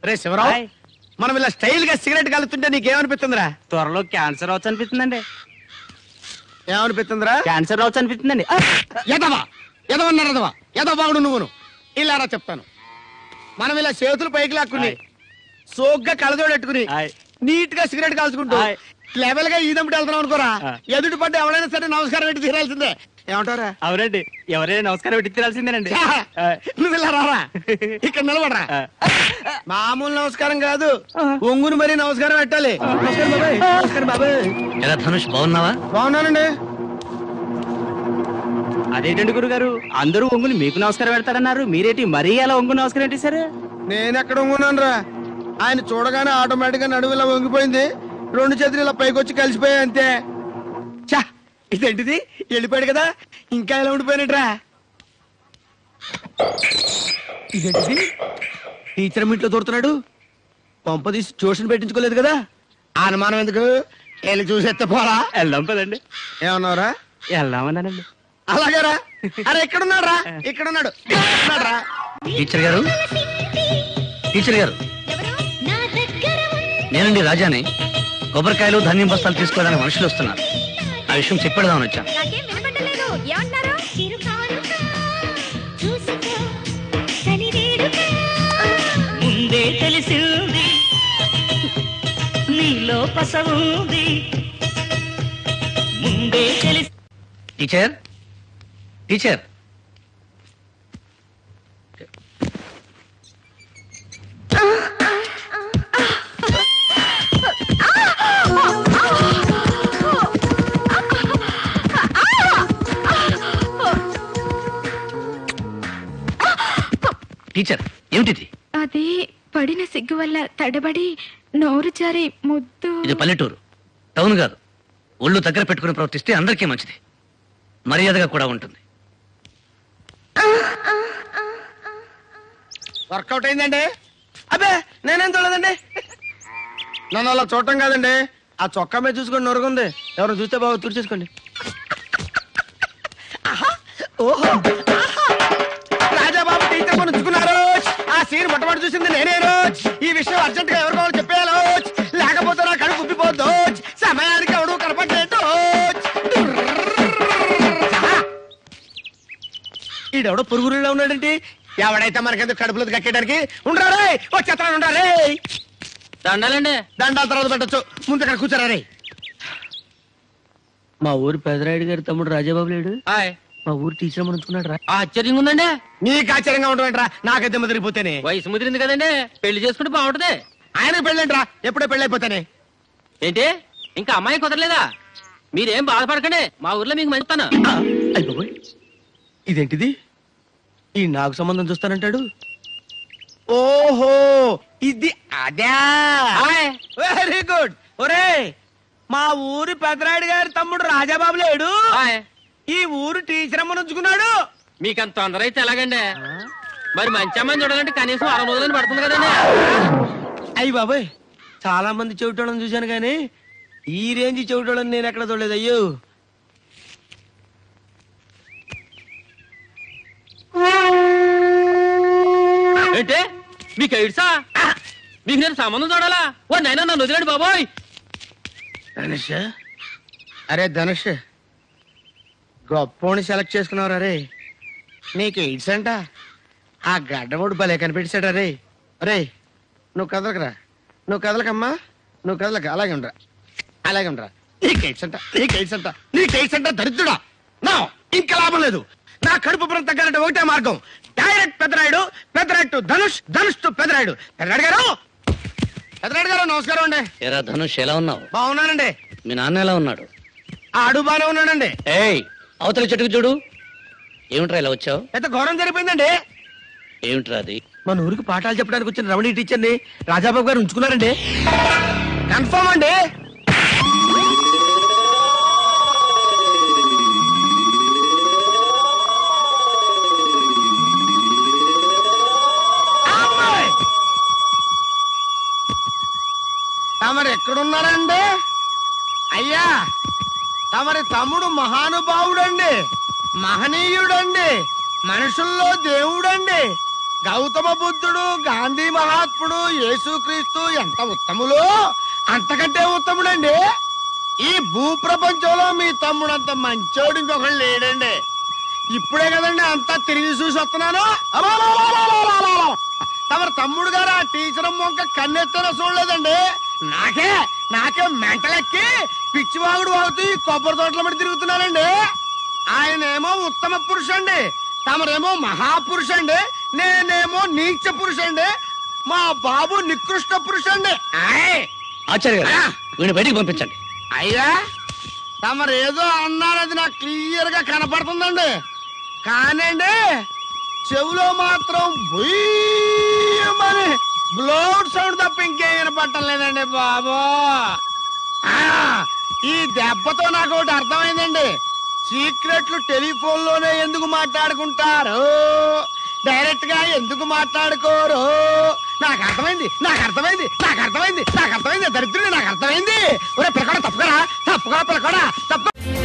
రే Sivarao hi. మనం ఇలా style గా సిగరెట్ కలుతుంటే నీకేమనిపిస్తుందిరా త్వరలో క్యాన్సర్ రావచ్చు అనిపిస్తుందండి ఏమనిపిస్తుందిరా క్యాన్సర్ రావచ్చు అనిపిస్తుందండి ఆ! ఎదవా ఎదవన్నారు ఎదవా ఎదవాగుడు నువ్వును ఇలారా చెప్తాను మనం ఇలా చేతులు పైకి లాక్కుని హాయ్. సోగ్గా కలజోడెట్టుకుని హాయ్. నీట్ గా సిగరెట్ కాల్చుకుంటూ హాయ్. లెవెల్ గా ఈదమిటి వెళ్తున్నాం అనుకోరా ఆ. ఎదుటి పడ్డ ఎవడైనా సరే నమస్కారం పెట్టి తీరాల్సిందే ఏమంటారా అవునండి ఎవరైనా నమస్కారం పెట్టి తీరాల్సిందేనండి ఆ. నువ్వు ఇలా రారా ఇక్కడ నిలబడరా ఆ. మామూలు నమస్కారం కాదు ఒంగుని మరీ నమస్కారం పెట్టాలి నమస్కారం బాబాయ్ నమస్కారం బాబాయ్ ఎలా ధనుష్ బాగున్నావా బాగున్నానండి అదేంటండి గురుగారు అందరూ ఒంగుని మీకు నమస్కారం పెడతారన్నారు మీరేంటి మరీ అలా ఒంగు నమస్కారం ఏంటి సార్ నేను ఎక్కడ ఒంగున్నాను రా ఆయన చూడగానే ఆటోమేటిక్ గా నడువు ఇలా వంగిపోయింది రెండు చేతులు ఇలా పైకి వచ్చి కలిసిపోయాయి అంతే చా ఇదేంటిది వెళ్ళిపోయాడు కదా ఇంకా ఇలా ఉండిపోయినట్రా ఇదేంటిది టీచర్ ఇంట్లో దొరుకుతున్నాడు పంప తీసి ట్యూషన్ పెట్టించుకోలేదు కదా ఆ అనుమానం ఎందుకు వెళ్ళి చూసేస్తే పోరా వెళ్దాం పదండి ఏమన్నావురా వెళ్దామన్నానండి అలాగేరా అరే ఎక్కడున్నాడు రా ఇక్కడున్నాడు ఇక్కడున్నాడు రా టీచర్ గారు టీచర్ గారు నేనండి రాజాని కొబ్బరికాయలు ధాన్యం బస్తాలు తీసుకోవడానికి మనుషులు వస్తున్నారు ఆ విషయం చెప్పేద్దామని వచ్చాను నాకేం వినపడలేదు ఏమన్నారు చూసుకో చలి వేడుక ముందే తెలిసింది నీలో పసవుంది ముందే తెలిసి టీచర్ టీచర్ టీచర్ ఏమిటిది అది పడిన సిగ్గు వల్ల తడబడి నోరు జారి ముద్దు ఇది పల్లెటూరు టౌన్ కాదు ఒళ్ళు దగ్గర పెట్టుకుని ప్రవర్తిస్తే అందరికీ మంచిది మర్యాదగా కూడా ఉంటుంది వర్కౌట్ అయిందండి అబ్బే నేనేం చూడలేదండి నన్ను అలా చూడటం కాదండి ఆ చొక్కా మీద చూసుకొని నొరుగుంది ఎవరు చూస్తే బాగా తుడిచేసుకోండి ఆహా, ఓహో, ఆహా. రాజాబాబు టీచర్ మనం ఉంచుకున్నారు ఆ సీన్ మొట్టమొదటి చూసింది నేనే రోజ్. ఈ విషయం అర్జెంట్ గా ఎవరు కావాలి చెప్పేయాలో లేకపోతే నా కడుపు ఉబ్బిపోద్దు సమయానికి ఎవడు కనపడలేదు ఈడెవడో పురుగురులో ఉన్నాడంటే ఎవడైతే మనకెందుకు కడుపులో కక్కేయడానికి ఉండరా ఓ చెత్త ఉండాలి దండాలండి దండాల తర్వాత పెట్టచ్చు ముందు ఇక్కడ కూర్చోరా రే మా ఊరు పెదరాయుడు గారి తమ్ముడు రాజాబాబు లేడు మా ఊరు టీచర్ ఉంచుకున్నాడు రా ఆశ్చర్యంగా ఉందండి నీకు ఆశ్చర్యంగా ఉండమంటరా నాకైతే ముదిరిపోతేనే వయసు ముదిరింది కదండి పెళ్లి చేసుకుంటే బాగుంటది ఆయనకు పెళ్ళంటరా ఎప్పుడే పెళ్ళైపోతానే ఏంటి ఇంకా అమ్మాయి కుదరలేదా మీరేం బాధపడకండి మా ఊర్లో మీకు మంచుతాను అయిపోయి ఇదేంటిది ఈ నాకు సంబంధం చూస్తానంటాడు ఓహో ఇది అదే వెరీ గుడ్ ఒరే మా ఊరి పెద్దరాయుడు గారి తమ్ముడు రాజాబాబు లేడు ఈ ఊరు టీచర్ అమ్మ ఉంచుకున్నాడు మీకు అంత తొందర అయితే ఎలాగండి మరి మంచి అమ్మాయిని చూడాలంటే కనీసం అరవై రోజులని పడుతుంది కదండి అయ్యి బాబాయ్ చాలా మంది చెవిటోళ్ళని చూశాను కానీ ఈ రేంజ్ చెవిటోళ్ళని నేను ఎక్కడ చూడలేదు అయ్యో ఏంటి మీకు ఎయిడ్సా మీకు నేను సంబంధం చూడాలా ఓ నైనా నన్ను వదిలేండి బాబోయ్ ధనుష్ అరే ధనుష్ గొప్పోని సెలెక్ట్ చేసుకున్నావు అరే నీకు ఎయిడ్స్ అంట ఆ గడ్డముడు భలే కనిపించాడు అరే అరే నువ్వు కదలకరా నువ్వు కదలకమ్మా నువ్వు కదలక అలాగే ఉండరా అలాగే ఉండరా నీకు ఎయిడ్స్ అంట నీకు ఎయిడ్స్ అంట నీకు ఎయిడ్స్ అంట దరిద్రుడా నా ఇంకా లాభం లేదు నా కడుపు పురం తగ్గాలంటే ఒకటే మార్గం direct Peddarayudu Peddarayudu to Dhanush Dhanush to Peddarayudu Peddarayudu గారు పెద్దరాయుడు గారు నమస్కారం అండి ఎరా ధనుష్ ఎలా ఉన్నావు బాగున్నానండి మీ నాన్న ఎలా ఉన్నాడు ఆడు బానే ఉన్నాడండి ఏయ్ అవతల చెట్టుకు చూడు ఏమిట్రా ఇలా వచ్చావు ఎంత ఘోరం జరిగిపోయిందండి ఏమిట్రా అది మన ఊరికి పాఠాలు చెప్పడానికి వచ్చిన రమణి టీచర్ని రాజాబాబు గారు ఉంచుకున్నారండి కన్ఫర్మ్ అండి అమ్మాయి! తమరు ఎక్కడున్నారండి అయ్యా తమరి తమ్ముడు మహానుభావుడండి మహనీయుడండి మనుషుల్లో దేవుడండి గౌతమ బుద్ధుడు గాంధీ మహాత్ముడు యేసుక్రీస్తు ఎంత ఉత్తములు అంతకంటే ఉత్తముడండి ఈ భూప్రపంచంలో మీ తమ్ముడు అంత మంచోడు ఇంకొకడు లేడండి ఇప్పుడే కదండి అంతా తిరిగి చూసి వస్తున్నాను అబాబాబాబాబాబాబా. తమరి తమ్ముడు గారు ఆ టీచర్ మొంక కన్నెత్తన చూడలేదండి నాకే నాకే మెంటలెక్కి పిచ్చివాగుడు వాగుతూ ఈ కొబ్బరి తోటల మడి తిరుగుతున్నానండి ఆయనేమో ఉత్తమ పురుషండి తమరేమో మహాపురుషండి నేనేమో నీచ పురుషండి మా బాబు నికృష్ట పురుషండి ఆయ్ ఆచార్య గారు ఆ. వీడిని బయటికి పంపించండి అయ్యా తమరేదో అన్నారది నాకు క్లియర్ గా కనపడుతుందండి కానండి చెవులో మాత్రం బుయ్యమని బ్లౌడ్ సౌండ్ తప్ప ఇంకేం వినపడటం లేదండి బాబు ఆ, ఈ దెబ్బతో నాకు ఒకటి అర్థమైందండి సీక్రెట్లు టెలిఫోన్ లోనే ఎందుకు మాట్లాడుకుంటారు డైరెక్ట్ గా ఎందుకు మాట్లాడుకోరు నాకు అర్థమైంది నాకు అర్థమైంది నాకు అర్థమైంది నాకు అర్థమైంది దరిద్రుడు నాకు అర్థమైంది ఒరే పిల్లకడ తప్పుకరా తప్పుకరా పిల్లకడ తప్పు